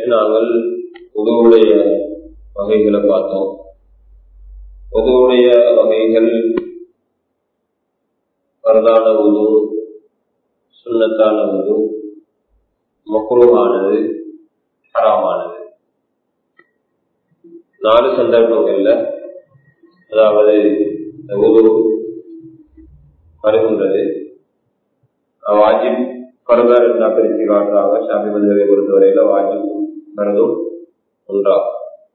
நாங்கள் உதவுடைய வகைகளை பார்த்தோம் உதவுடைய வகைகள் பரதான உது சுண்ணத்தான உது மக்ரூவானது ஹராமானது நாலு சந்தர்ப்பங்கள்ல அதாவது உது வருகின்றது வாஜிப் பரதார் என்ற பிரித்து காட்டுறாங்க ஷாபி மந்திரை பொறுத்தவரையில வாஜிப் பரதும் ஒன்றாகும்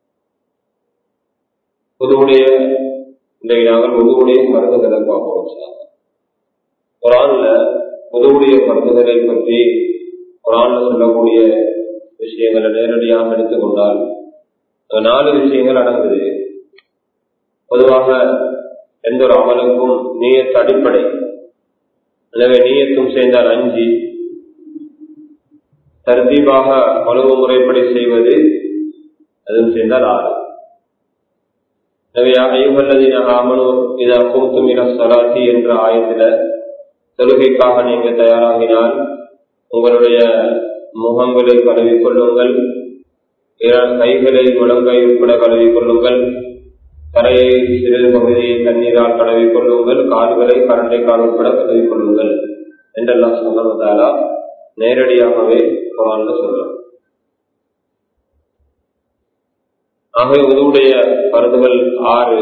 பொதுவுடைய இன்றைக்கு நாங்கள் பொதுவுடைய மருந்துகளை பார்ப்போம் குரான்ல பொதுவுடைய மருந்துகளை பற்றி குரான்ல சொல்லக்கூடிய விஷயங்களை நேரடியாக எடுத்துக்கொண்டால் நாலு விஷயங்கள் அடங்குது பொதுவாக எந்த ஒரு அமலுக்கும் நீயத்து அடிப்படை எனவே நீயத்தும் சேர்ந்தால் அஞ்சு தர்தீபாக மனுவ முறைப்படி செய்வது அதுவும் சேர்ந்தால் ஆறு எனவே ஐவல்லதின ஆமனு இதா கும்தும் இன சலாத்தி என்ற ஆயத்தில தொழுகைக்காக நீங்க தயாராகினால் உங்களுடைய முகங்களை கழுவிக் கொள்ளுங்கள் கைகளை முழங்கை உட்பட கழுவிக் கொள்ளுங்கள் தரையை சிறிது பகுதியை தண்ணீரால் கழுவிக் கொள்ளுங்கள் கால்களை கரண்டை கால் உட்பட கழுவிக் கொள்ளுங்கள் என்றெல்லாம் சொன்னதாலா நேரடியாகவே குரான்ல சொல்லலாம் ஆகவே உதவுடைய பருதுகள் ஆறு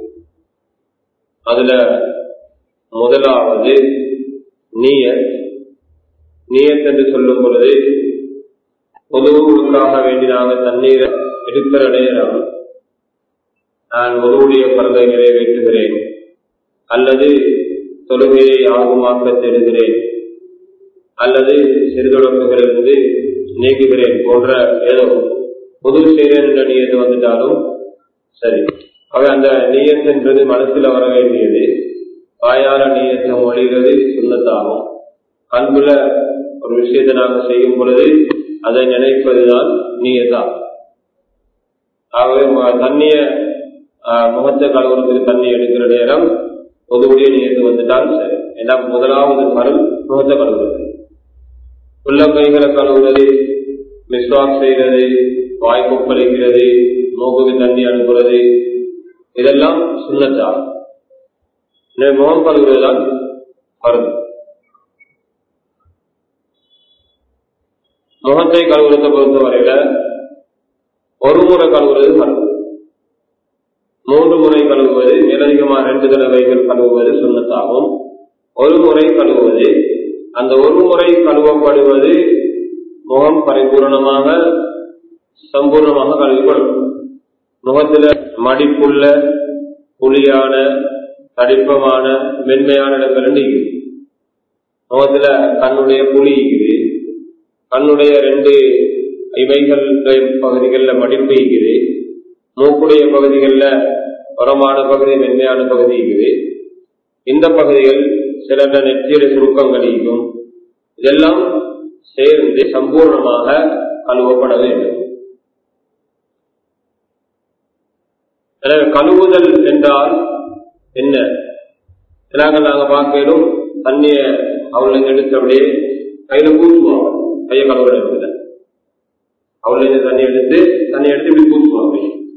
அதுல முதலாவது நீயத் நீயத் என்று சொல்லும் பொழுது பொதுவுக்காக வேண்டி நாங்கள் தண்ணீரை எடுக்கிற நேரம் நான் உதவுடைய பருதை நிறைவேற்றுகிறேன் அல்லது தொழுகையை ஆகுமாக்க தேடுகிறேன் அல்லது சிறுதொடர்புகளிலிருந்து நீக்குகிறேன் போன்ற ஏதோ பொது செய்கிறேன் என்ற நீயத்து வந்துட்டாலும் சரி அவை அந்த நீயத்து என்பது மனசில் வர வேண்டியது வாயால நீயத்தை மொழிகிறது சுண்ணத்தாகும் அன்புல ஒரு விஷயத்தை நாங்கள் செய்யும் பொழுது அதை நினைப்பதுதான் நீயத்தாகும் ஆகவே தண்ணிய முகத்தை கழுவுறதுக்கு தண்ணி எடுக்கிற நேரம் பொதுவுடைய நீயத்து வந்துட்டாலும் சரி ஏன்னா முதலாவது மரம் முகத்தை கழுவுறது உள்ள கைகளை கழுவுறது மிஸ்வாக் செய்யறது வாய் கொப்பளிக்கிறது மூக்குக்கு தண்ணி அனுப்புறது இதெல்லாம் சுண்ணத்தாகும் முகம் கழுவுறதுதான் மருந்து முகத்தை கழுவுறதை பொறுத்தவரையில ஒரு முறை கழுவுறது மருந்து மூன்று முறை கழுவுவது மேலதிகமா ரெண்டு தடவைகள் கழுவுவது சுண்ணத்தாகும் ஒரு முறை கழுவுவது அந்த ஒரு முறை கழுவப்படுவது முகம் பரிபூர்ணமாக சம்பூர்ணமாக கழுவிக்கொள்ளும் முகத்துல மடிப்புள்ள புளியான தடிப்பமான மென்மையான இடங்கள் நீக்குது முகத்துல கண்ணுடைய புளி இருக்குது கண்ணுடைய ரெண்டு இவைகள் பகுதிகளில் மடிப்பு இருக்குது மூக்குடைய பகுதிகளில் உரமான பகுதி மென்மையான பகுதி இருக்குது இந்த பகுதிகள் சில நெற்றியில சுருக்கங்கள் இருக்கும் இதெல்லாம் சேர்ந்து சம்பூர்ணமாக கழுவப்பட வேண்டும் எனவே கழுவுதல் என்றால் என்ன நாங்கள் நாங்கள் பார்க்கலும் தண்ணிய அவளை எடுத்து அப்படியே கையில பூசுவாங்க கையை கழுவுற இடத்துல அவளை தண்ணி எடுத்து தண்ணி எடுத்து இப்படி பூசுவாங்க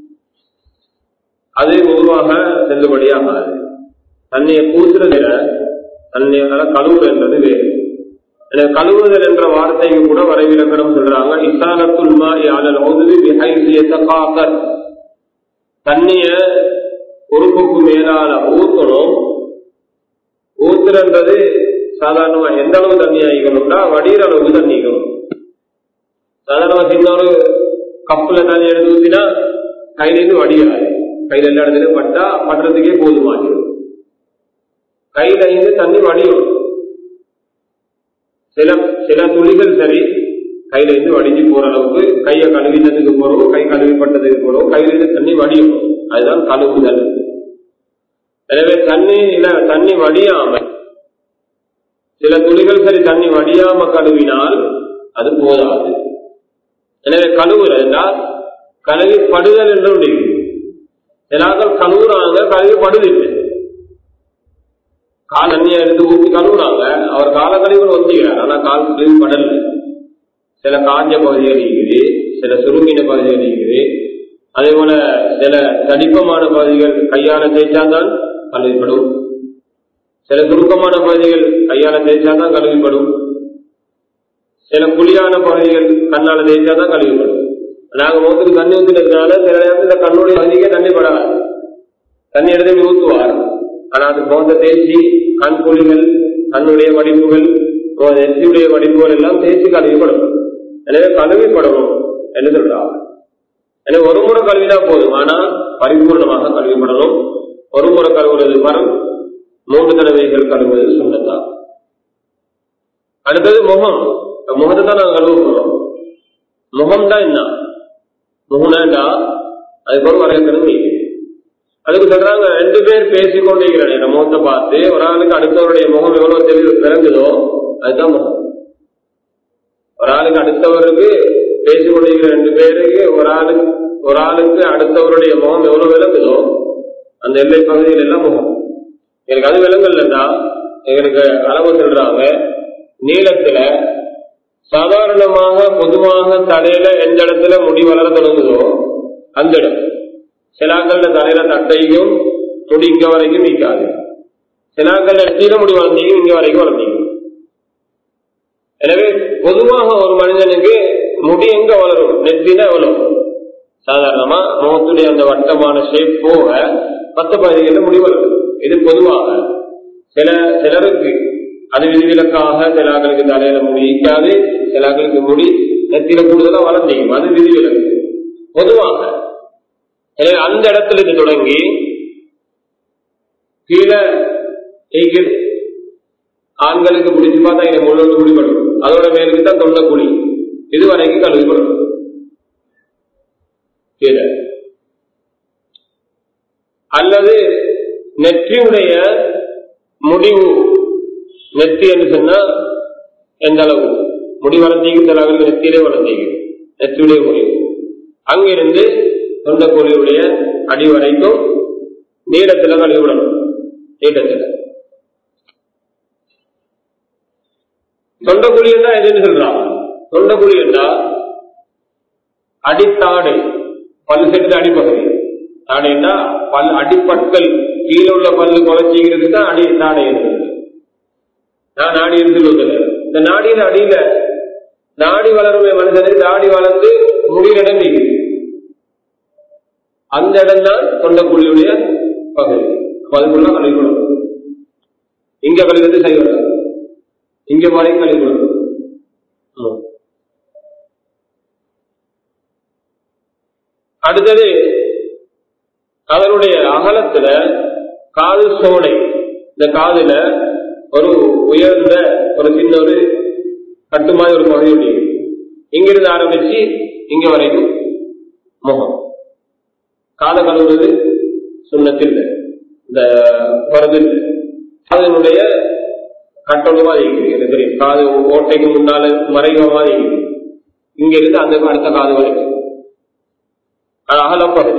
அது உருவாக செல்லுபடியாகாது தண்ணியை பூசுறத தண்ணியால கழுவுறது வேறு எனவே கழுவுதல் என்ற வார்த்தைக்கு கூட வரைவிலக்கணம் சொல்றாங்க இசாலத்துல் மாய் அலல் உதவி பிஹைசியத்த காக்கர் தண்ணிய உறுப்புக்கு மேலால ஊத்தணும் ஊத்துறன்றது சாதாரணமா எந்த அளவு தண்ணி ஆகிக்கணும்னா வடிகிற அளவுக்கு தண்ணி ஆகிக்கணும் சாதாரணமா சின்ன ஒரு கப்புல தண்ணி எடுத்து ஊத்தினா கையில இருந்து வடியாது கையில எல்லா இடத்துலயும் பட்டா பட்டுறதுக்கே போதுமாகிடும் கையில இருந்து தண்ணி வடியும் சில சில துளிகள் சரி கையில இருந்து வடிஞ்சு போற அளவுக்கு கையை கழுவினதுக்கு போறவோ கை கழுவிப்பட்டதுக்கு போறவோ கையில இருந்து தண்ணி வடியும் அதுதான் கழுவுதல் எனவே தண்ணியில தண்ணி வடியாம சில துளிகள் சரி தண்ணி வடியாம கழுவினால் அது போதாது எனவே கழுவுறது என்றால் கழுவி படுதல் என்று முடியும் சிலாக்கள் கழுவுறாங்க கழுவி படுதில்லை கால் அண்ணியா எடுத்து ஊற்றி கழுவுறாங்க அவர் கால கழிவு ஒந்திக்கிறார் ஆனா கால் கழிவு படல சில காஞ்ச பகுதிகள் இருக்குது சில சுருங்கின பகுதிகள் இருக்குது அதே போல சில தடிப்பமான பகுதிகள் கையால தேய்ச்சாதான் கழுவிப்படும் சில சுருக்கமான பகுதிகள் கையால தேய்ச்சாதான் கழுவிப்படும் சில குழியான பகுதிகள் கண்ணால தேய்ச்சாதான் கழுவிப்படும் நாங்க முகத்துக்கு தண்ணி ஊத்துறதுனால சில நேரத்துல கண்ணுடைய பகுதிக்கே தண்ணி படாது தண்ணி எடுத்து ஊத்துவார் ஆனா அது முகத்தை தேய்ச்சி கண் குழிகள் கண்ணுடைய வடிப்புகள் நெற்றியுடைய வடிப்புகள் எல்லாம் தேய்ச்சி கழுவிப்படும் எனவே கழுவிப்படணும் என்று சொல்றாங்க எனவே ஒரு முறை கழுவினா போதும் ஆனா பரிபூர்ணமாக கழுவிப்படணும் ஒரு முறை கழுவுறது மரம் மூன்று தடவைகள் கழுவுவது சொன்னதான் அடுத்தது முகம் முகத்தை தான் நாங்கள் கழுவ போறோம் முகம் தான் என்ன முகம்னா அதுக்கு ஒரு வரையறது அதுக்கு சொல்றாங்க ரெண்டு பேர் பேசிக் கொண்டிருக்கிற நேரம் முகத்தை பார்த்து ஒரு ஆளுக்கு அடுத்தவருடைய முகம் எவ்வளவு தெளிவு பிறங்குதோ அதுதான் முகம் ஒரு ஆளுக்கு அடுத்தவருக்கு பேசிக் கொண்டிருக்கிற ரெண்டு பேருக்கு ஒரு ஆளுக்கு ஒரு ஆளுக்கு அடுத்தவருடைய முகம் எவ்வளவு விளங்குதோ அந்த எல்லை பகுதியில் எல்லாம் முகம் எனக்கு அது விலங்கல்லன்னா எங்களுக்கு அளவு சொல்றாங்க நீளத்துல சாதாரணமாக பொதுவாக தலையில எந்த இடத்துல முடி வளர தொடங்குதோ அந்த இடம் சிலாக்கள தலையில தட்டையும் முடி இங்க வரைக்கும் நிற்காது சிலாக்கள் இடத்துல முடி வளர்ந்தீங்க இங்க வரைக்கும் வளர்ந்தீங்க எனவே பொதுவாக ஒரு மனிதனுக்கு முடி எங்க வளரும் நெத்தினா எவ்வளவு சாதாரணமா முகத்துடைய அந்த வட்டமான ஷேப் போக மற்ற பகுதிகளில் முடி வளரும் இது பொதுவாக சில சிலருக்கு அது விதிவிலக்காக சில ஆக்களுக்கு தலையில முடி ஈக்காது சில ஆக்களுக்கு முடி நெத்தியில கூடுதலா வளர்ந்தீங்க அது விதிவிலக்கு பொதுவாக எனவே அந்த இடத்துல இது தொடங்கி கீழே ஈக்குது ஆண்களுக்கு பிடிச்சு பார்த்தா இதை முழுவதும் முடிபடும் அதோட மேலுக்கு தான் தொண்டை குழி இதுவரைக்கும் கழுவிப்படும் கீழே அல்லது நெற்றியுடைய முடிவு நெத்தி என்று சொன்னா எந்த அளவு முடி வளர்ந்தீங்க சில அளவுக்கு நெத்தியிலே வளர்ந்தீங்க நெத்தியுடைய முடிவு அங்கிருந்து தொண்டக்கோழியுடைய அடி வரைக்கும் நீளத்துல கழுவிடணும் நீட்டத்துல தொண்டக்குழி என்றா எதுன்னு சொல்றான் தொண்டக்குழி என்றா அடித்தாடை பல்லு செட்டு அடிப்பகுதி தாடைன்னா பல் அடிப்பற்கள் கீழே உள்ள பல்லு குறைச்சிக்கிறது தான் அடி தாடை இருக்கிறது நான் நாடி இருந்து இந்த நாடியில அடியில நாடி வளருமே மனிதனுக்கு தாடி வளர்ந்து முடியில இடம் நீக்குது அந்த இடம் தான் தொண்டக்குழியுடைய பகுதி அதுக்குள்ள கழிவுகளும் இங்க கழிவது செய்வது இங்க வரைக்கும் கழிவுகளும் அடுத்தது அதனுடைய அகலத்துல காது சோடை இந்த காதுல ஒரு உயர்ந்த ஒரு சின்ன ஒரு கட்டு மாதிரி ஒரு பகுதி ஒட்டி இங்கிருந்து ஆரம்பிச்சு இங்க வரைக்கும் முகம் காதை கழுவுறது சுண்ணத்தில் இந்த பருது அதனுடைய கட்டொழுவா இருக்குது எனக்கு தெரியும் காது ஓட்டைக்கு முன்னால மறைவமா இருக்குது இங்க இருந்து அந்த அடுத்த காது வரைக்கும் அது அகலப்பகுதி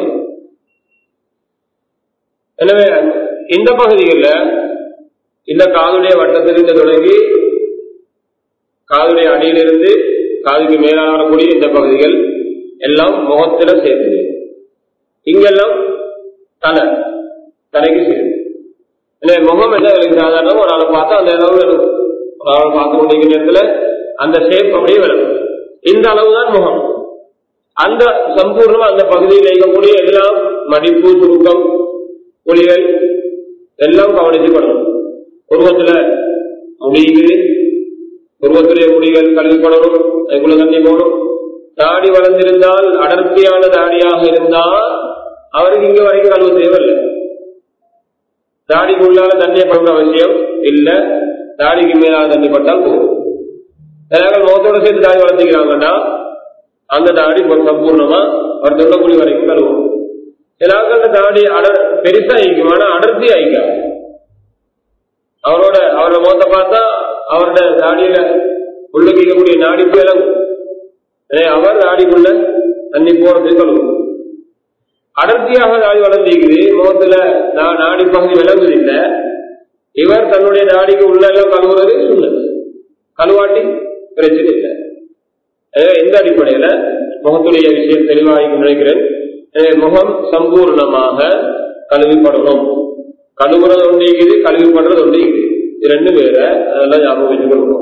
எனவே இந்த பகுதிகளில் இந்த காதுடைய வட்டத்திலிருந்து தொடங்கி காதுடைய அடியிலிருந்து காதுக்கு மேலான வரக்கூடிய இந்த பகுதிகள் எல்லாம் முகத்தில சேர்ந்தது இங்கெல்லாம் தலை தலைக்கு சேர்ந்து எனவே முகம் என்ன எனக்கு சாதாரணம் ஒரு ஆளை பார்த்தா அந்த அளவு இருக்கும் ஒரு ஆளை பார்த்து கொண்டிருக்கிற நேரத்துல அந்த ஷேப் அப்படியே வரும் இந்த அளவு தான் முகம் அந்த சம்பூர்ணமா அந்த பகுதியில் இருக்கக்கூடிய எல்லாம் மடிப்பு சுருக்கம் ஒளிகள் எல்லாம் கவனித்து பண்ணணும் உருவத்துல முடியுது உருவத்துடைய முடிகள் கழுவிப்படணும் அதுக்குள்ள தண்ணி போகணும் தாடி வளர்ந்திருந்தால் அடர்த்தியான தாடியாக இருந்தால் அவருக்கு இங்க வரைக்கும் கழுவு தேவையில்லை தாடிக்கு உள்ளால தண்ணியை படுற அவசியம் இல்ல தாடிக்கு மேலான தண்ணி பட்டால் போதும் சில முகத்தோட சேர்த்து தாடி வளர்த்திக்கிறாங்கன்னா அந்த தாடி சம்பூர்ணமா அவர் தொண்டக்குழி வரைக்கும் கழுவும் சில ஆட்கள் தாடி அடர் பெருசா ஆயிக்கும் ஆனா அடர்த்தி ஆயிக்காது அவரோட அவரோட முகத்தை பார்த்தா அவரோட தாடியில உள்ளிக்கக்கூடிய நாடி விளங்கும் அவர் தாடிக்குள்ள தண்ணி போறது கழுவும் அடர்த்தியாக தாடி வளர்ந்திருக்குது முகத்துல நான் நாடி பகுதி விளங்குது இல்ல இவர் தன்னுடைய நாடிக்கு உள்ள எல்லாம் கழுவுறது சொன்னது கழுவாட்டி பிரச்சனை இல்லை எனவே இந்த அடிப்படையில முகத்துடைய விஷயம் தெளிவாக நினைக்கிறேன் எனவே முகம் சம்பூர்ணமாக கழுவிப்படணும் கழுவுறது ஒன்று இருக்குது கழுவிப்படுறது ஒன்று இருக்குது இது ரெண்டு பேர அதெல்லாம் ஞாபகம் வச்சுக் கொள்வோம்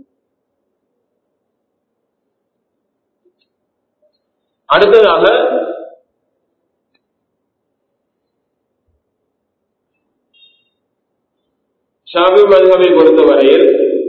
அடுத்ததாக ஷாபி மதுகவை பொறுத்தவரையில்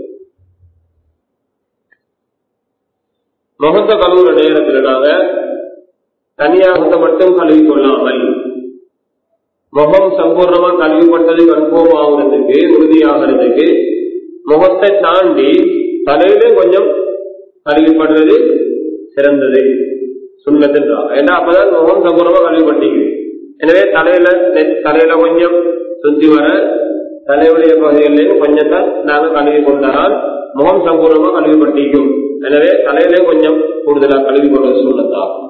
முகத்தை கழுவுற நேரத்தில் நாங்க தனியாக மட்டும் கழுவி கொள்ளாமல் முகம் சம்பூர்ணமா கழுவிப்பட்டது கன்ஃபார்ம் ஆகுறதுக்கு உறுதியாகிறதுக்கு முகத்தை தாண்டி தலையிலும் கொஞ்சம் கழுவிப்படுறது சிறந்தது சுண்ணத்துன்றாங்க ஏன்னா அப்பதான் முகம் சம்பூர்ணமா கழுவிப்பட்டிக்குது எனவே தலையில தலையில கொஞ்சம் சுத்தி வர தலையுடைய பகுதிகளிலும் கொஞ்சத்தை நாங்க கழுவி கொண்டால் முகம் சம்பூர்ணமா கழுவிப்பட்டிக்கும் எனவே தலையிலே கொஞ்சம் கூடுதலா கழுவி கொள்வது சூழ்நிலை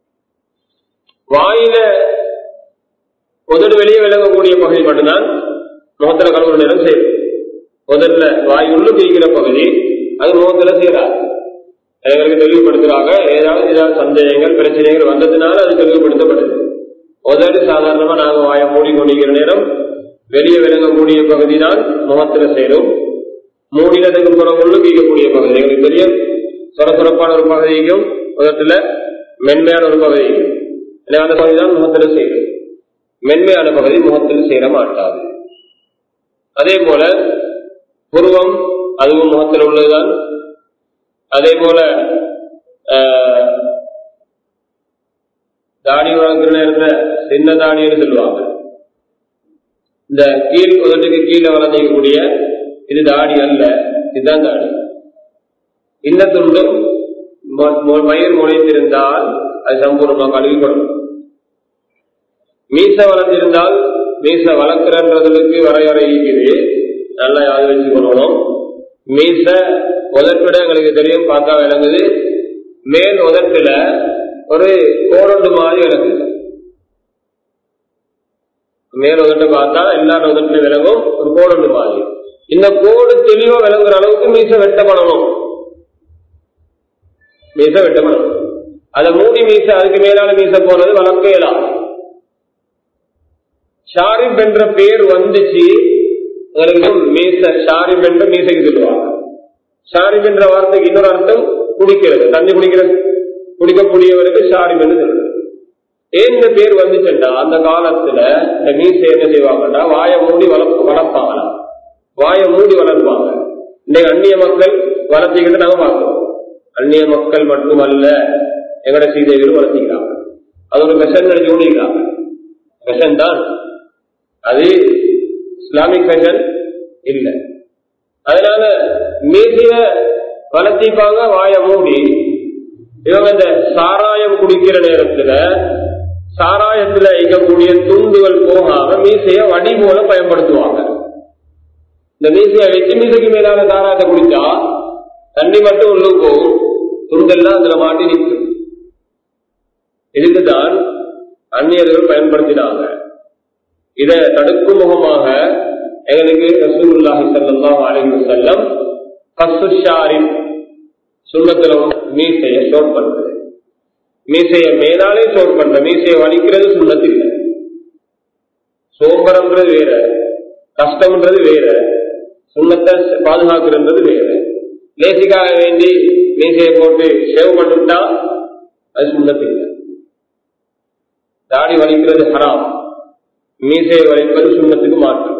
வாயில உதடு வெளியே விளங்கக்கூடிய பகுதி மட்டும்தான் முகத்துல கழுவுற நேரம் செய்யும் முதல்ல வாய் உள்ளு பிரிக்கிற பகுதி அது முகத்துல செய்யறாரு எங்களுக்கு தெளிவுபடுத்துறாங்க ஏதாவது ஏதாவது சந்தேகங்கள் பிரச்சனைகள் வந்ததுனால அது தெளிவுபடுத்தப்படுது உதடு சாதாரணமா நாங்க வாயை மூடி கொண்டிருக்கிற நேரம் வெளியே விளங்கக்கூடிய பகுதி தான் முகத்துல சேரும் மூடினதுக்கு பிறகு உள்ளு பிரிக்கக்கூடிய பகுதி எங்களுக்கு தெரியும் சொரசுரப்பான ஒரு பகுதிக்கும் முகத்துல மென்மையான ஒரு பகுதிக்கும் எனவே அந்த பகுதி தான் முகத்துல சேரும் மென்மையான பகுதி முகத்தில் சேர மாட்டாது அதே போல புருவம் அதுவும் முகத்தில் உள்ளதுதான் அதே போல தாடி வளர்க்கிற நேரத்துல சின்ன தாடின்னு சொல்லுவாங்க இந்த கீழ் உதட்டுக்கு கீழே வளர்ந்திக்கக்கூடிய இது தாடி அல்ல இதுதான் தாடி இந்த துண்டும் மயிர் முளைத்திருந்தால் அது சம்பூர்ணமாக கழுவிக்கொள்ளும் மீச வளர்ந்திருந்தால் மீச வளர்க்கிறன்றதுக்கு வரையறை இருக்குது நல்லா யாரு வச்சு கொள்ளணும் மீச உதட்டுட எங்களுக்கு தெரியும் பார்த்தா விளங்குது மேல் உதட்டுல ஒரு கோரண்டு மாதிரி விளங்குது மேல் உதட்டு பார்த்தா எல்லா உதட்டுல விளங்கும் ஒரு கோரண்டு மாதிரி இந்த கோடு தெளிவா விளங்குற அளவுக்கு மீச வெட்டப்படணும் மீச வெட்டப்படணும் அதை மூடி மீச அதுக்கு மேலான மீச போனது வளர்க்கலாம் ஷாரிப் என்ற பேர் வந்துச்சு மீச ஷாரிப் என்ற மீசைக்கு சொல்லுவாங்க ஷாரிப் என்ற வார்த்தைக்கு இன்னொரு அர்த்தம் குடிக்கிறது தண்ணி குடிக்கிறது குடிக்கக்கூடியவருக்கு ஷாரிப் என்று சொல்றது ஏன் இந்த பேர் வந்துச்சுண்டா அந்த காலத்துல இந்த மீசை என்ன செய்வாங்கன்னா வாயை மூடி வளர்ப்பு வளர்ப்பாங்களாம் வாயை மூடி வளர்ப்பாங்க இன்னைக்கு அந்நிய மக்கள் வளர்த்திக்கிட்டு நாங்க பார்க்கிறோம் அந்நிய மக்கள் மட்டுமல்ல எங்கட சீதேவியும் வளர்த்திக்கிறாங்க அது ஒரு விஷன் நினைச்சு ஊழிக்கிறாங்க விஷன் தான் அது இஸ்லாமிக் ஃபேஷன் இல்ல அதனால மீசிய வளர்த்திப்பாங்க வாய மூடி இவங்க இந்த சாராயம் குடிக்கிற நேரத்துல சாராயத்துல இருக்கக்கூடிய துண்டுகள் போகாம மீசைய வடி போல பயன்படுத்துவாங்க இந்த மீசைய வச்சு மீசைக்கு மேலான சாராயத்தை குடிச்சா தண்ணி மட்டும் உள்ள போகும் துண்டெல்லாம் அதுல மாட்டி நிற்கும் இதுக்குதான் அந்நியர்கள் பயன்படுத்தினாங்க இதை தடுக்கும் முகமாக எங்களுக்கு ரசூலுல்லாஹி ஸல்லல்லாஹு அலைஹி வஸல்லம் கஸ்ஸுஷாரின் சுண்ணத்துல மீசைய ஷோட் பண்றது மீசைய மேலாலே ஷோட் பண்ற மீசைய வலிக்கிறது சுண்ணத்து இல்லை சோம்பரம்ன்றது வேற கஷ்டம்ன்றது வேற சுண்ணத்தை பாதுகாக்கிறது வேற லேசிக்காக வேண்டி மீசையை போட்டு ஷேவ் பண்ணிவிட்டா அது சுண்ணத்து இல்லை தாடி வலிக்கிறது ஹராம் மீசையை வலிப்பது சுண்ணத்துக்கு மாற்றம்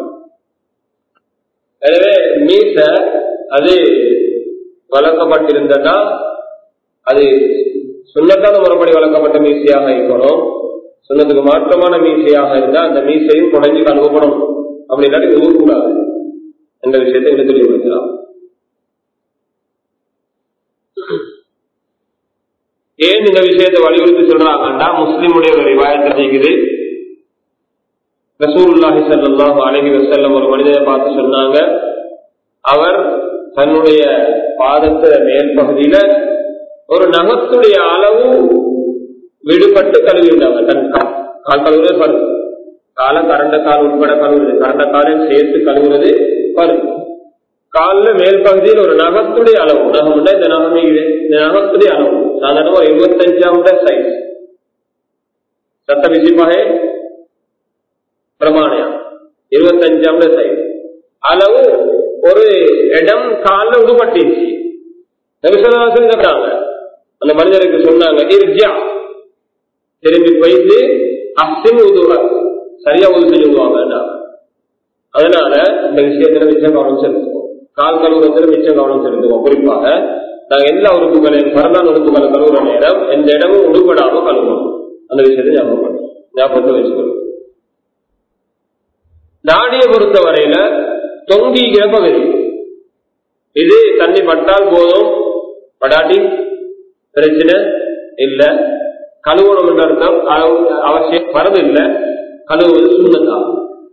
எனவே மீச அது வளர்க்கப்பட்டிருந்தா அது சுண்ணத்தான முறைப்படி வளர்க்கப்பட்ட மீசையாக இருக்கணும் சுண்ணத்துக்கு மாற்றமான மீசையாக இருந்தா அந்த மீசையும் குறைஞ்சு கழுவப்படும் அப்படி இல்லாட்டி உருவக்கூடாது என்ற விஷயத்தை எங்களுக்கு தெளிவுபடுத்தலாம் ஏன் இந்த விஷயத்தை வலியுறுத்தி சொல்றாங்கன்னா முஸ்லிமுடைய ஒரு விவாயத்தை செய்கிறது ரசூலுல்லாஹி ஸல்லல்லாஹு அலைஹி வஸல்லம் ஒரு மனிதனை பார்த்து சொன்னாங்க அவர் தன்னுடைய பாதத்த மேல் பகுதியில ஒரு நகத்துடைய அளவு விடுபட்டு கழுவிட்டாங்க தன் கால் கழுவுறது பரு காலம் கரண்ட கால் உட்பட கழுவுறது கரண்ட காலை சேர்த்து கழுவுறது பரு காலில் மேல் பகுதியில் ஒரு நகத்துடைய அளவு நகம் இந்த நகம் இது இந்த நகத்துடைய அளவு சாதாரண ஒரு இருபத்தஞ்சாம் சைஸ் சத்த விசிப்பாக பிரமாணியா இருபத்தஞ்சாம் சைஸ் அளவு ஒரு இடம் காலில் விடுபட்டுச்சு நபிசல்லாசன் கேட்டாங்க அந்த மனிதருக்கு சொன்னாங்க இர்ஜா திரும்பி போயிட்டு அசின் உதுவ சரியா உதவி செஞ்சுடுவாங்க அதனால இந்த விஷயத்துல மிச்சம் கவனம் செலுத்துவோம் கால் கழுவுறதுல மிச்சம் கவனம் செலுத்துவோம் குறிப்பாக நாங்க எல்லா உறுப்புகளையும் பரந்தான உறுப்புகளை கழுவுற நேரம் எந்த இடமும் உடுபடாம கழுவணும் அந்த விஷயத்தை ஞாபகம் ஞாபகத்தை வச்சுக்கணும் தாடியை பொறுத்த வரையில தொங்கிக்கிற பகுதி இது தண்ணி பட்டால் போதும் படாட்டி பிரச்சனை இல்ல கழுவணும் என்ற அர்த்தம் அவசியம் வரது இல்லை கழுவுவது சுண்ணத்தான்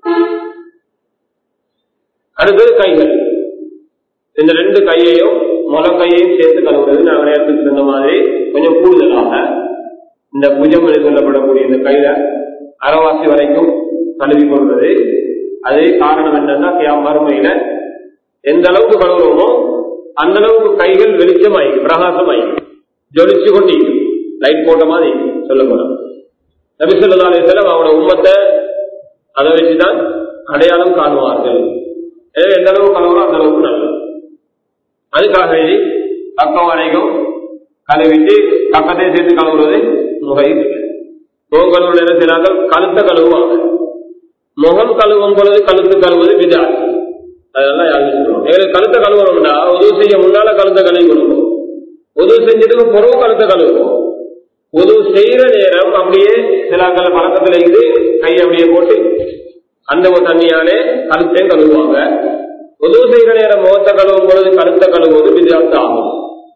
அடுத்தது கைகள் இந்த ரெண்டு கையையும் முளை கையையும் சேர்த்து கழுவுறது நான் நேரத்துக்கு சொன்ன மாதிரி கொஞ்சம் கூடுதலாக இந்த புஜம் என்று சொல்லப்படக்கூடிய இந்த கையில அரைவாசி வரைக்கும் கழுவி கொள்வது அது காரணம் என்னன்னா மறுமையில எந்த அளவுக்கு கழுவுறோமோ அந்த அளவுக்கு கைகள் வெளிச்சமாயிக்கும் பிரகாசமாயிக்கும் ஜொலிச்சு கொண்டிருக்கும் லைட் போட்ட மாதிரி சொல்ல போறோம் நபிசல்லாலே செல்லம் அவனோட உம்மத்தை அதை வச்சுதான் அடையாளம் காணுவார்கள் எனவே எந்த அளவுக்கு கழுவுறோம் அந்த அளவுக்கு நல்லது அதுக்காக பக்கம் வரைக்கும் கழுவிட்டு பக்கத்தை சேர்த்து கழுவுறது முறை முகம் கழுவுற நேரத்தினார்கள் கழுத்த கழுவுவாங்க முகம் கழுவும் பொழுது கழுத்து கழுவுவது விதா அதெல்லாம் யாரும் சொல்லணும் எங்களுக்கு கழுத்த கழுவணும்னா உதவு செய்ய முன்னால கழுத்த கழுவி கொடுக்கும் உதவு செஞ்சதுக்கு பிறகு கழுத்த கழுவுவோம் உதவு செய்யற நேரம் அப்படியே சிலாக்கள் பழக்கத்துல இருந்து கை அப்படியே போட்டு அந்த தண்ணியாலே கழுத்தையும் கழுவுவாங்க உதவு செய்கிற நேரம் முகத்தை கழுவும் பொழுது கழுத்த கழுவுவது வித்தியாசம் ஆகும்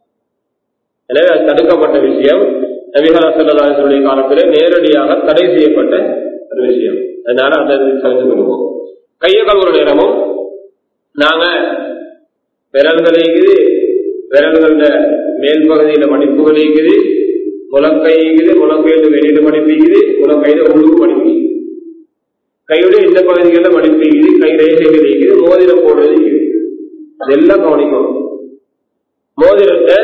எனவே அது தடுக்கப்பட்ட விஷயம் நபிகரா செல்லதாசனுடைய காலத்தில் நேரடியாக தடை செய்யப்பட்ட ஒரு விஷயம் அதனால அதை தெரிந்து கொள்வோம் கைய கழுவுற நேரமும் நாங்க விரல்கள் இருக்குது விரல்கள மேல் பகுதியில மடிப்புகள் இருக்குது முழங்கை இருக்குது முழங்கையில வெளியில மடிப்பிக்குது முழங்கையில உள்ளுக்கு மடிப்பு கையுடைய இந்த பகுதிகளில் மடிப்பிக்குது கை ரேகைகள் இருக்குது மோதிரம் போடுறது இருக்குது இதெல்லாம் கவனிக்கணும் மோதிரத்தை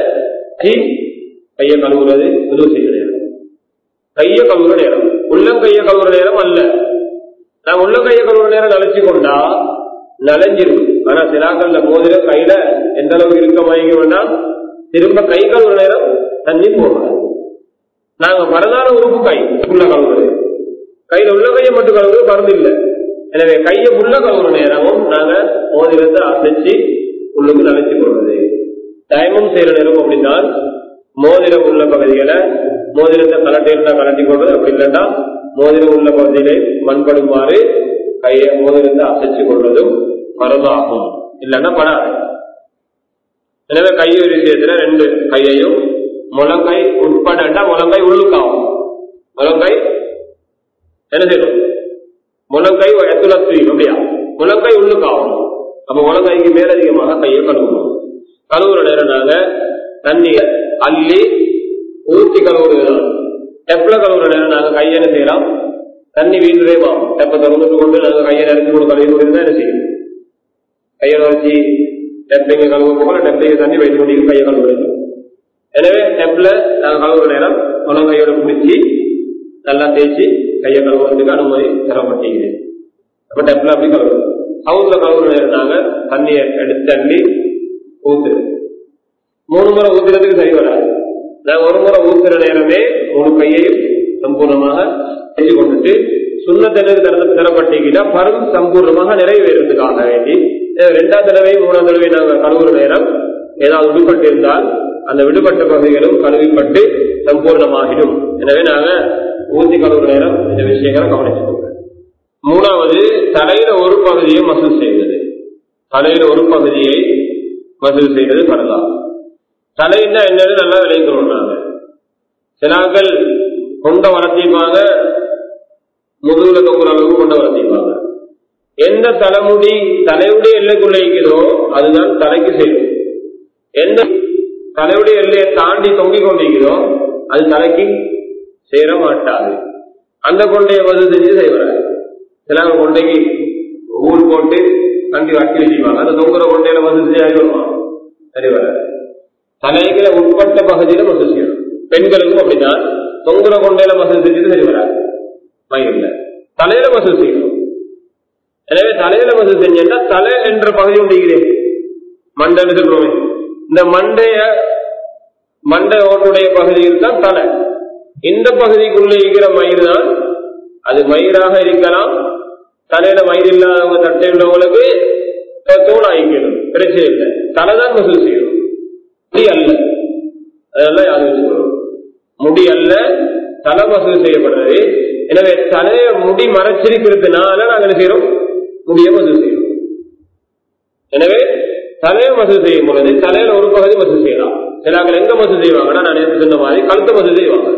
கையை கழுவுறது உதவு செய்கிற நேரம் கையை கழுவுற நேரம் உள்ளங்கையை கழுவுற நேரம் அல்ல நான் உள்ளங்கையை கழுவுற நேரம் நினைச்சு கொண்டா நனைஞ்சிரும் ஆனா சிலாக்கல்ல மோதிரம் கையில எந்த அளவுக்கு இருக்க வாங்கிக்கணும்னா திரும்ப கை கழுவுற நேரம் தண்ணி போகாது நாங்க பரதான உறுப்பு கை உள்ள கழுவுறது கையில உள்ள கையை மட்டும் கழுவுறது பரந்து இல்லை எனவே கையை உள்ள கழுவுற நேரமும் நாங்க மோதிரத்தை அசைச்சு உள்ளுக்கு நினைச்சு கொள்வது டைமும் செய்யற நேரம் அப்படின்னால் மோதிரம் உள்ள பகுதிகளை மோதிரத்தை கலட்டி இருந்தா கலட்டி கொள்வது அப்படி இல்லைன்னா மோதிரம் உள்ள பகுதியிலே மண்படுமாறு கையை மோதிரத்தை அசைச்சு கொள்வதும் மரபாகும் இல்லைன்னா படாது எனவே கையை விஷயத்துல ரெண்டு கையையும் முழங்கை உட்படண்டா முழங்கை உள்ளுக்காகும் முழங்கை என்ன செய்யணும் முழங்கை எத்துலத்து அப்படியா முழங்கை உள்ளுக்காகும் அப்ப முழங்கைக்கு மேலதிகமாக கையை கழுவணும் கழுவுற நேரம் நாங்க தண்ணிய அள்ளி ஊற்றி கழுவுறதுதான் டெப்ல கழுவுற நேரம் நாங்க கையை என்ன செய்யலாம் தண்ணி வீண்டுதேமா டெப்ப திறந்துட்டு கொண்டு நாங்க கையை நினைச்சு கொண்டு கழுவி கொண்டு என்ன செய்யணும் கையை வச்சு டெப்பிங்க கழுவ போல டெப்பிங்க தண்ணி வைத்து கொண்டு கையை கழுவுறது எனவே டெப்ல நாங்க கழுவுற நேரம் முழங்கையோட பிடிச்சி நல்லா தேய்ச்சி கையை கழுவுறதுக்கு அனுமதி தரப்பட்டீங்க அப்ப டெப்ல அப்படி கழுவுறது ஹவுஸ்ல கழுவுற நேரம் நாங்க தண்ணியை எடுத்து அள்ளி ஊத்துறது மூணு முறை ஊத்துறதுக்கு சரி வராது நான் ஒரு முறை ஊத்துற நேரமே மூணு கையையும் சம்பூர்ணமாக செஞ்சு கொண்டுட்டு சுண்ணத்தினருக்கு தரது தரப்பட்டீங்கன்னா பரம் சம்பூர்ணமாக நிறைவேறதுக்காக வேண்டி ரெண்டாம் தடவை மூணாம் தடவை நாங்கள் கழுவுற நேரம் ஏதாவது விடுபட்டு இருந்தால் அந்த விடுபட்ட பகுதிகளும் கழுவிப்பட்டு சம்பூர்ணமாகிடும் எனவே நாங்க ஊத்தி கழுவுற நேரம் இந்த விஷயங்களை கவனிச்சுக்கோங்க மூணாவது தலையில ஒரு பகுதியை மசூல் செய்வது தலையில ஒரு பகுதியை மசூல் செய்வது பரலாம் தலைன்னா என்னன்னு நல்லா விளைவிக்கணும் நாங்க சிலாக்கள் கொண்ட வளர்த்திப்பாங்க முதுகுல தொங்குற அளவுக்கு கொண்ட வளர்த்திப்பாங்க எந்த தலைமுடி தலையுடைய எல்லைக்குள்ள இருக்கிறதோ அதுதான் தலைக்கு செய்யும் எந்த தலையுடைய எல்லையை தாண்டி தொங்கிக் கொண்டிருக்கிறதோ அது தலைக்கு சேர மாட்டாது அந்த கொண்டையை வந்து செஞ்சு செய்வாங்க சில கொண்டைக்கு ஊர் போட்டு கண்டி வட்டி வச்சுப்பாங்க அந்த தொங்குற கொண்டையில மசூல் செஞ்சு வருமா சரி வராது தலைகளை உட்பட்ட பகுதியில மசூல் செய்யணும் பெண்களுக்கும் அப்படிதான் தொங்குற கொண்டையில மசூல் செஞ்சது சரி வராது மயிரில் தலையில மசூல் செய்யணும் எனவே தலையில மசூல் செஞ்சா தலை என்ற பகுதி உண்டுகிறேன் மண்டைன்னு சொல்றோமே இந்த மண்டைய மண்டை ஓட்டுடைய பகுதியில் தான் தலை இந்த பகுதிக்குள்ள இருக்கிற மயிர் தான் அது மயிராக இருக்கலாம் தலையில மயிர் இல்லாதவங்க தட்டை உள்ளவங்களுக்கு தூணாயிக்கணும் பிரச்சனை இல்லை தலைதான் மசூல் செய்யணும் முடி அல்ல அதெல்லாம் யாரும் வச்சுக்கணும் முடி அல்ல தலை மசூல் செய்யப்படுறது எனவே தலைய முடி மறைச்சிருக்கிறதுனால நாங்க என்ன செய்யறோம் முடிய மசூல் செய்யறோம் எனவே தலையை மசூல் செய்யும் பொழுது தலையில ஒரு பகுதி மசூல் செய்யலாம் சிலாக்கள் எங்க மசூல் செய்வாங்கன்னா நான் நேற்று சொன்ன மாதிரி கழுத்து மசூல் செய்வாங்க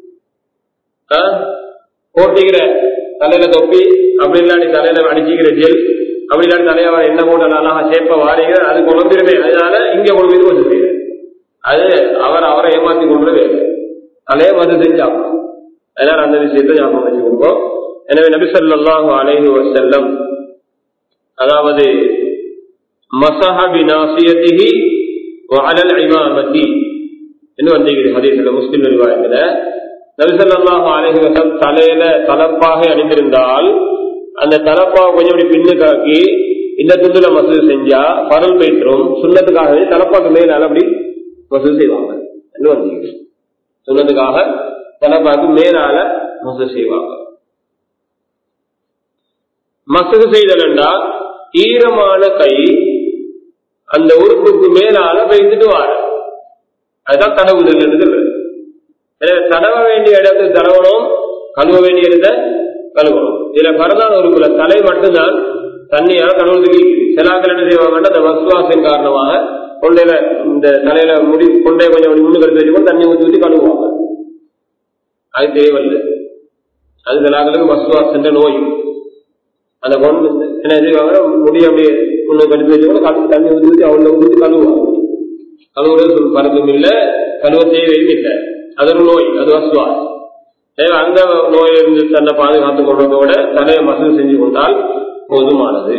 போட்டிக்கிற தலையில தொப்பி அப்படி இல்லாட்டி தலையில அடிச்சுக்கிற ஜெல் அப்படி இல்லாட்டி தலையை என்ன போட்ட நல்லா சேப்ப வாரிக்கிற அது குழம்பிடுமே அதனால இங்க கொண்டு போய் மசூல் செய்யற அது அவர் அவரை ஏமாத்தி கொண்டு வேறு தலையை மசூல் செஞ்சாகும் அதனால அந்த விஷயத்தை ஞாபகம் வச்சு கொடுப்போம் எனவே நபிசல்லாஹு அலைஹி வசல்லம் அதாவது மசஹபி நாசியத்திஹி வஅலல் இமாமத்தி என்று வந்திருக்கிறது ஹதீஸ்ல முஸ்லிம் ரிவாயத்துல நபிசல்லாஹு அலைஹி வஸல்லம் தலையில தலப்பாக அணிந்திருந்தால் அந்த தலப்பாவை கொஞ்சம் இப்படி பின்னுக்காக்கி இந்த துண்டுல மசூது செஞ்சா பரல் பேசுறோம் சுண்ணத்துக்காகவே தலப்பாக்கு மேல அப்படி மசூது செய்வாங்க என்று வந்திருக்கிறது சுண்ணத்துக்காக தலப்பாக்கு மேலால மசூது செய்வாங்க மசூது செய்தல் என்றால் ஈரமான கை அந்த உறுப்புக்கு மேலால வைத்துட்டு வார அதுதான் தடவுதல் என்று எனவே தடவ வேண்டிய இடத்துக்கு தடவணும் கழுவ வேண்டிய இடத்த கழுவணும் இதுல பரதான உறுப்புல தலை மட்டும்தான் தண்ணியால கழுவுறதுக்கு சிலாக்கள் என்ன செய்வாங்கன்னா அந்த வசுவாசின் காரணமாக கொண்டையில இந்த தலையில முடி கொண்டை கொஞ்சம் முன்னு கருத்து வச்சுக்கொண்டு தண்ணி ஊற்றி ஊற்றி கழுவுவாங்க அது தேவையில்லை அது சிலாக்களுக்கு வசுவாசன்ற நோய் அந்த கொண்டு என்ன செய்வாங்க முடி அப்படியே முன்னு கடுத்து வச்சுக்கொண்டு தண்ணி ஊற்றி ஊற்றி அவளை ஊற்றி கழுவுவாங்க கழுவுறது சொல் பறக்கும் இல்லை கழுவ தேவையும் இல்லை அது ஒரு நோய் அது வசுவாஸ் அந்த நோயிலிருந்து தன்னை பாதுகாத்துக் கொள்வதோட தலையை மசூல் செஞ்சு கொண்டால் போதுமானது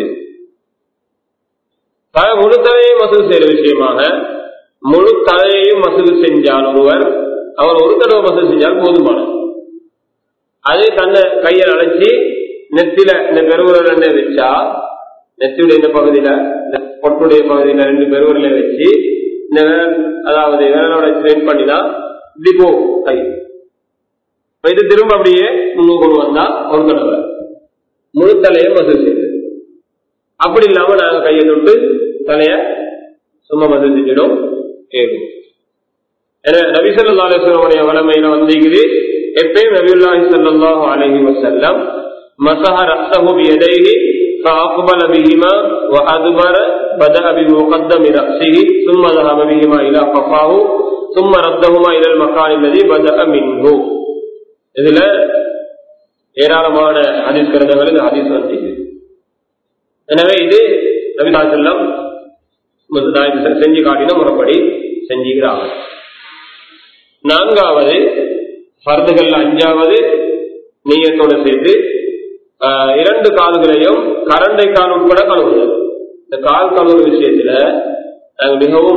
முழு தலையை மசூல் செய்யற விஷயமாக முழு தலையையும் மசூல் செஞ்சால் ஒருவர் அவர் ஒரு தடவை மசூல் செஞ்சால் போதுமானது அதே தன்னை கையில் அழைச்சி நெத்தில இந்த பெருவுரல் என்ன வச்சா நெத்தியுடைய இந்த பகுதியில இந்த பொட்டுடைய பகுதியில ரெண்டு பெருவுரலை வச்சு இந்த விரல் அதாவது விரலோட ஸ்ட்ரெயின் பண்ணினா இப்படி போகும் கை இது திரும்ப அப்படியே முன்னு கொண்டு வந்தா ஒரு தடவை முழு தலையை மசூல் செய்யுது அப்படி இல்லாம நாங்க கையை தொட்டு தலைய சும்மா மசூல் செஞ்சிடும் ஏறும் நபிசல்லாஸ்வரமுடைய வளமையில வந்திருக்குது எப்பயும் நபியுல்லாஹி சல்லாஹு அலஹி வசல்லம் மசஹ ரத்தஹு பியதைஹி فأقبل بهما وأدبر بدأ بمقدم رأسه ثم ذهب بهما إلى قفاه ثم ردهما إلى المكان الذي بدأ منه இதுல ஏராளமான ஹதீஸ் கிரந்தங்கள் இந்த ஹதீஸ் வந்து எனவே இது ரவிதாசல்லம் செஞ்சு காட்டின முறைப்படி செஞ்சுக்கிறாங்க நான்காவது பருதுகள் அஞ்சாவது நீயத்தோடு சேர்த்து இரண்டு கால்களையும் கரண்டை கால் உட்பட கழுவுதல் இந்த கால் கழுவுற விஷயத்துல நாங்கள் மிகவும்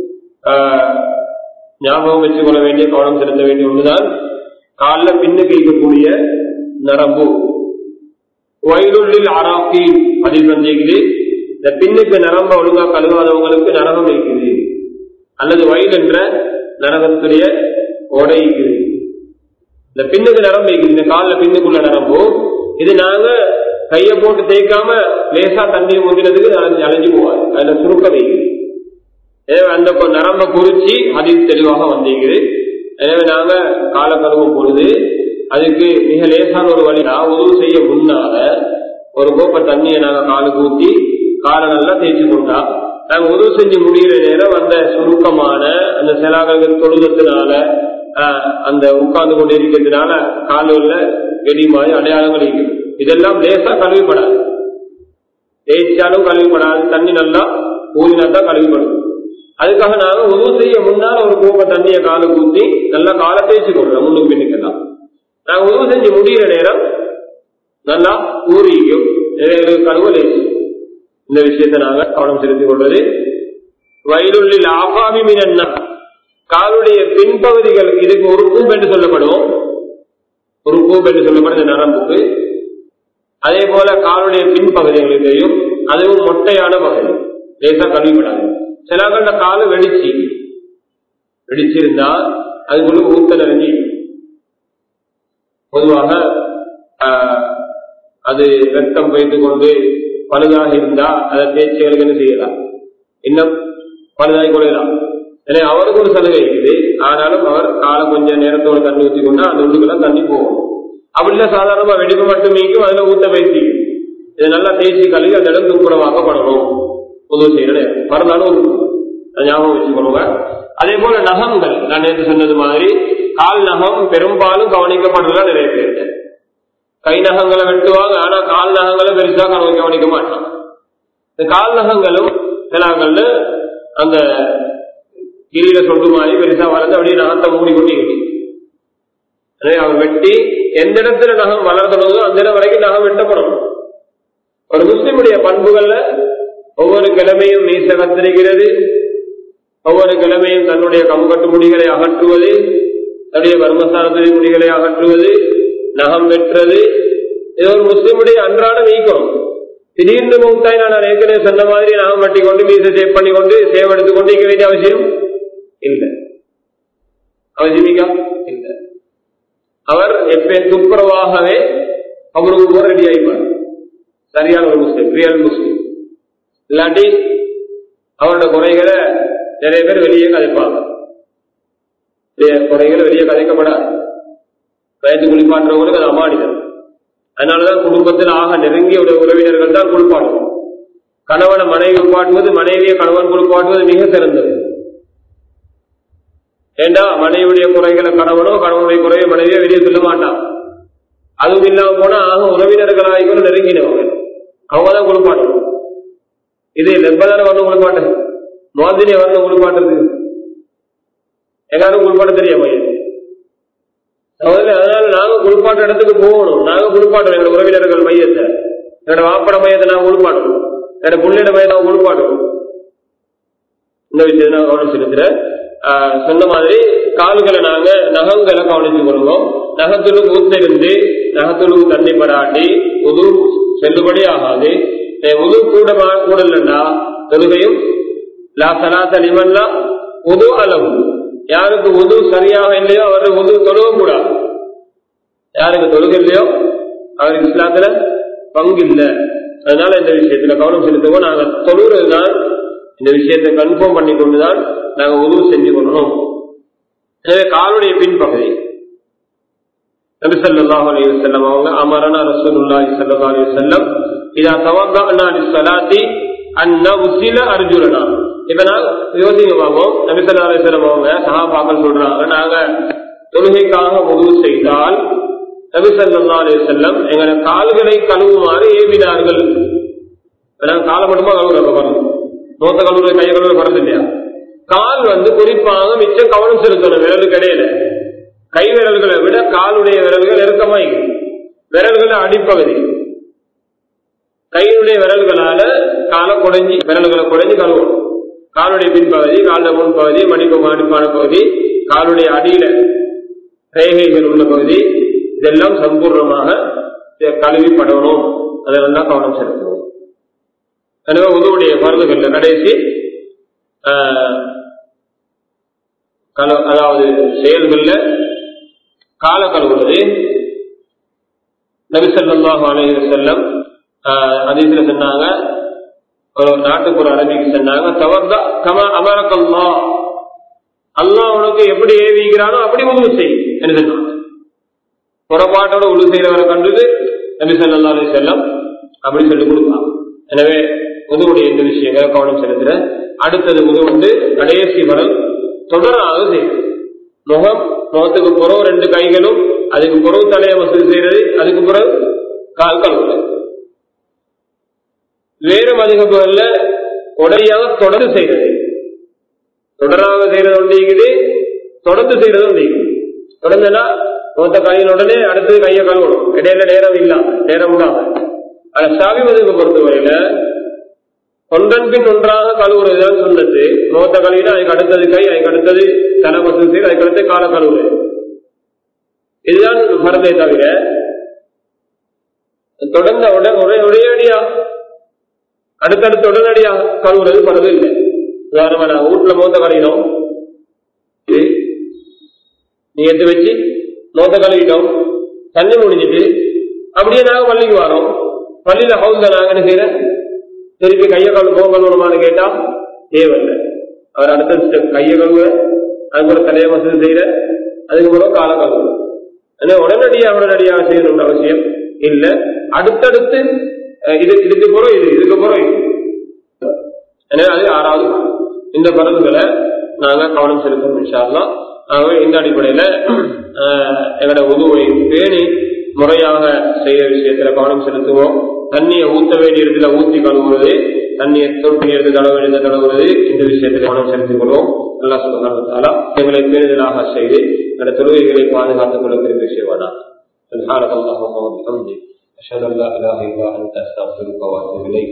ஞாபகம் வச்சுக் கொள்ள வேண்டிய கவனம் செலுத்த வேண்டிய ஒன்றுதான் காலில் பின்னுக்கு இருக்கக்கூடிய நரம்பு வயலுள்ளில் ஆராக்கி அதில் சந்தேகிது இந்த பின்னுக்கு நரம்ப ஒழுங்கா கழுவாதவங்களுக்கு நரகம் இருக்குது அல்லது வயல் என்ற நரகத்துடைய ஓடை இருக்குது இந்த பின்னுக்கு நரம்பு இருக்குது இந்த காலில் பின்னுக்குள்ள நரம்பு இது நாங்க கையை போட்டு தேய்க்காம லேசா தண்ணி ஊற்றினதுக்கு அலைஞ்சு அலைஞ்சு போவாது அதுல சுருக்க வைக்குது எனவே அந்த நரம்ப குறிச்சி அதில் தெளிவாக வந்திருக்குது எனவே நாங்க கால கழுவும் பொழுது அதுக்கு மிக லேசான ஒரு வழி நான் உதவு செய்ய முன்னால ஒரு கோப்பை தண்ணியை நாங்க காலுக்கு ஊற்றி காலை நல்லா தேய்ச்சி கொண்டா நாங்க உதவு செஞ்சு முடிகிற நேரம் அந்த சுருக்கமான அந்த சிலாக்கள் தொழுதத்தினால அந்த உட்கார்ந்து கொண்டு இருக்கிறதுனால காலில் வெடி மாதிரி அடையாளங்கள் இருக்குது இதெல்லாம் லேசா கழுவிப்படாது தேய்ச்சாலும் கழுவிப்படாது தண்ணி நல்லா ஊறினா தான் கழுவிப்படும் அதுக்காக நாங்க உதவு செய்ய முன்னால ஒரு கோப்பை தண்ணியை காலை ஊற்றி நல்லா காலை தேய்ச்சி கொள்றோம் முன்னுக்கு பின்னுக்கெல்லாம் நாங்க உதவு செஞ்சு முடிகிற நேரம் நல்லா ஊறிக்கும் கழுவ லேசு இந்த விஷயத்தை நாங்க கவனம் செலுத்திக் கொள்வது வயலுள்ளில் ஆகாமி மீன் காலுடைய பின்பகுதிகள் இதுக்கு ஒரு கூப் என்று சொல்லப்படும் ஒரு கூப் என்று சொல்லப்படும் இந்த நரம்புக்கு அதே போல காலுடைய பின்பகுதிகளிலேயும் அதுவும் மொட்டையான பகுதி லேசா கழுவிப்படாது சில காலு வெடிச்சு வெடிச்சிருந்தா அதுக்குள்ள ஊத்த நிறைஞ்சி பொதுவாக அது ரத்தம் வைத்துக் கொண்டு பழுதாக இருந்தா அதை தேய்ச்சிகளுக்கு என்ன செய்யலாம் இன்னும் பழுதாகி கொள்ளலாம் எனவே அவருக்கு ஒரு சலுகை இருக்குது ஆனாலும் அவர் காலை கொஞ்சம் நேரத்தோட தண்ணி ஊற்றி கொண்டா அந்த உள்ளுக்குள்ள தண்ணி போகும் அப்படின்னா சாதாரணமா வெடிப்பு மட்டும் நீக்கும் அதுல ஊத்த பேசி இதை நல்லா தேய்ச்சி கழுவி அந்த இடம் துப்புரமாக்கப்படணும் புது செய்யற நேரம் மறுநாளும் ஒரு ஞாபகம் வச்சுக்கணுங்க அதே போல நகங்கள் நான் நேற்று சொன்னது மாதிரி கால் நகம் பெரும்பாலும் கவனிக்கப்படுறதா நிறைய பேர் கை நகங்களை வெட்டுவாங்க ஆனா கால் நகங்களை பெருசா கவனிக்க மாட்டாங்க இந்த கால் நகங்களும் சிலாங்கள்ல அந்த கிரியில சொல்ற மாதிரி பெருசா வளர்ந்து அப்படியே நகத்தை மூடிக்கொண்டு எனவே அவர் வெட்டி எந்த இடத்துல நகம் வளர்ந்தனதோ அந்த இடம் வரைக்கும் நகம் வெட்டப்படும் ஒரு முஸ்லிமுடைய பண்புகள்ல ஒவ்வொரு கிழமையும் மீச கத்திரிக்கிறது ஒவ்வொரு கிழமையும் தன்னுடைய கமுகட்டு முடிகளை அகற்றுவது தன்னுடைய கர்மஸ்தானத்துடைய முடிகளை அகற்றுவது நகம் வெட்டுறது இது ஒரு முஸ்லிமுடைய அன்றாட நீக்கம் திடீர்னு மூத்தாய் நான் ஏற்கனவே சொன்ன மாதிரி நகம் வெட்டி கொண்டு மீச சேவ் பண்ணி கொண்டு சேவ் எடுத்துக் கொண்டு இருக்க வேண்டிய அவசியம் இல்லை அவசியமிக்கா இல்லை அவர் எப்ப துப்புரவாகவே அவருக்கு போற ரெடி ஆயிப்பார் சரியான ஒரு முஸ்லிம் ரியல் முஸ்லிம் இல்லாட்டி அவரோட குறைகளை நிறைய பேர் வெளியே கதைப்பாங்க குறைகளை வெளியே கதைக்கப்படாது வயது குளிப்பாட்டுறவங்களுக்கு அது அமானிதம் அதனாலதான் குடும்பத்தில் ஆக நெருங்கிய உறவினர்கள் தான் குளிப்பாடுவோம் கணவனை மனைவி குளிப்பாட்டுவது மனைவியை கணவன் குளிப்பாட்டுவது மிக சிறந்தது ஏண்டா மனைவியுடைய குறைகளை கணவனோ கணவனுடைய குறையை மனைவியோ வெளியே சொல்ல மாட்டான் அதுவும் இல்லாம போனா ஆக உறவினர்களாக நெருங்கினவங்க அவங்கதான் குளிப்பாட்டணும் இது லெப்பதான வரணும் குளிப்பாட்டு மோதினி வரணும் குளிப்பாட்டுறது எல்லாரும் குளிப்பாட்ட தெரியாம அதனால நாங்க குளிப்பாட்ட இடத்துக்கு போகணும் நாங்க குளிப்பாட்டணும் எங்க உறவினர்கள் மையத்தை என்னோட வாப்பட மையத்தை நாங்க குளிப்பாட்டணும் என்னோட புள்ளிட மையத்தை நாங்க குளிப்பாட்டணும் இந்த விஷயத்தை நான் கவனம் செலுத்துறேன் சொன்ன மாதிரி கால்களை நாங்க நகங்களை கவனித்துக் கொள்வோம் நகத்துழுக்கு ஊத்திருந்து நகத்துழுக்கு தண்ணி படாட்டி உது செல்லுபடி ஆகாது உது கூட கூட இல்லைன்னா தொழுகையும் லா சலாத்த லிமன்லா உது அளவு யாருக்கு உது சரியாக இல்லையோ அவருக்கு உது தொழுக கூடாது யாருக்கு தொழுகை இல்லையோ அவருக்கு இஸ்லாத்துல பங்கு இல்லை அதனால இந்த விஷயத்துல கவனம் செலுத்துவோம் நாங்க தொழுறதுதான் இந்த விஷயத்தை கன்ஃபார்ம் பண்ணி கொண்டுதான் நாங்க உதவு செஞ்சு கொள்ளணும் எனவே காலுடைய பின்பகுதி நபி ஸல்லல்லாஹு அலைஹி வஸல்லம் அவங்க அமரனா ரசூலுல்லாஹி ஸல்லல்லாஹு அலைஹி வஸல்லம் இதா தவத்தனா லிஸ்ஸலாத்தி அன் நவ்சில அர்ஜுலனா இப்ப நான் யோசிங்க பாப்போம் நபி ஸல்லல்லாஹு அலைஹி வஸல்லம் அவங்க சஹாபாக்கள் சொல்றாங்க நாங்க தொழுகைக்காக உதவு செய்தால் நபி ஸல்லல்லாஹு அலைஹி வஸல்லம் எங்களை கால்களை கழுவுமாறு ஏவினார்கள் நாங்க காலை மட்டுமா கழுவுறோம் பாருங்க நோத்த கழுவுற கையை கழுவுற பறந்து இல்லையா கால் வந்து குறிப்பாக மிச்சம் கவனம் செலுத்தணும் விரலுக்கு இடையில கை விரல்களை விட காலுடைய விரல்கள் நெருக்கமாய் விரல்கள் அடிப்பகுதி கையினுடைய விரல்களால காலை குடைஞ்சி விரல்களை குடைஞ்சி கழுவணும் காலுடைய பின்பகுதி கால முன்பகுதி மணிப்பு மடிப்பான பகுதி காலுடைய அடியில ரேகைகள் உள்ள பகுதி இதெல்லாம் சம்பூர்ணமாக கழுவிப்படணும் அதெல்லாம் கவனம் செலுத்தணும் எனவே உதவுடைய மருந்துகள்ல கடைசி அதாவது செயல்கள்ல கால கழுவுறது நபிசல்லாஹு அலைஹி செல்லம் அதிசல சொன்னாங்க ஒரு நாட்டுப்புற அரபிக்கு சொன்னாங்க தவர்தா கம அமரக்கல்லா அல்லாஹ் உனக்கு எப்படி ஏவிக்கிறானோ அப்படி உதவு செய் என்று சொன்னாங்க புறப்பாட்டோட உழு செய்யறவரை கண்டது நபி சொல்லா அலி செல்லம் அப்படி சொல்லி கொடுக்கலாம் எனவே உதவுடைய இந்த விஷயங்களை கவனம் செலுத்துற அடுத்தது உதவுண்டு கடைசி வரல் தொடராக செய்யும் முகம் முகத்துக்கு புறவு ரெண்டு கைகளும் அதுக்கு புறவு தலையை வசதி செய்யறது அதுக்கு பிறகு கால் கழுவுறது வேறு மதிப்புகள்ல உடையாக தொடர்ந்து செய்யறது தொடராக செய்யறது ஒன்று இருக்குது தொடர்ந்து செய்யறது ஒன்று தொடர்ந்துன்னா மொத்த கையில் உடனே அடுத்தது கையை கழுவணும் இடையில நேரம் இல்லாம நேரம் இல்லாம ஆனா சாவி மதிப்பு பொறுத்தவரையில ஒன்றன் பின் ஒன்றாக கழுவுறதுதான் சொன்னது மோத்த கழுவினா அதுக்கு அடுத்தது கை அதுக்கு அடுத்தது தலை மசூல் செய்து அதுக்கு அடுத்து கால கழுவுறது இதுதான் மறந்தே தவிர தொடர்ந்த உடன் ஒரே ஒரேடியா அடுத்தடுத்து உடனடியா கழுவுறது பரது இல்லை உதாரணமா நான் வீட்டுல மோத்த கழுவினோம் நீ எடுத்து வச்சு மோத்த கழுவிட்டோம் தண்ணி முடிஞ்சிட்டு அப்படியே நாங்க பள்ளிக்கு வரோம் பள்ளியில ஹவுஸ்ல நாங்க என்ன செய்யறேன் திருப்பி கையை கழு போக கழுவணுமான்னு கேட்டா தேவையில்லை அவர் அடுத்த ஸ்டெப் கையை கழுவ அதுக்கு ஒரு தலையை வசதி செய்யற அதுக்கு பிறகு கால கழுவு ஏன்னா உடனடியாக உடனடியாக செய்யணும்னு அவசியம் இல்ல அடுத்தடுத்து இது இதுக்கு பிறகு இது இதுக்கு பிறகு இது எனவே அது ஆறாவது இந்த பரதுகளை நாங்க கவனம் செலுத்தணும் இன்ஷால்லாம் ஆகவே இந்த அடிப்படையில எங்களோட உதவை பேணி முறையாக செய்யற விஷயத்துல கவனம் செலுத்துவோம் தண்ணியை ஊத்த வேண்டிய இடத்துல ஊத்தி கழுவுறது தண்ணியை தொட்டி எடுத்து தடவை எழுத தடவுறது இந்த விஷயத்தில் கவனம் செலுத்திக் கொள்வோம் நல்லா சொல்லுறாங்க எங்களை பேணுதலாக செய்து எங்களோட தொழுகைகளை பாதுகாத்துக் கொள்ள பெரிய விஷயமானா سبحانك اللهم وبحمدك أشهد أن لا إله إلا أنت أستغفرك وأتوب إليك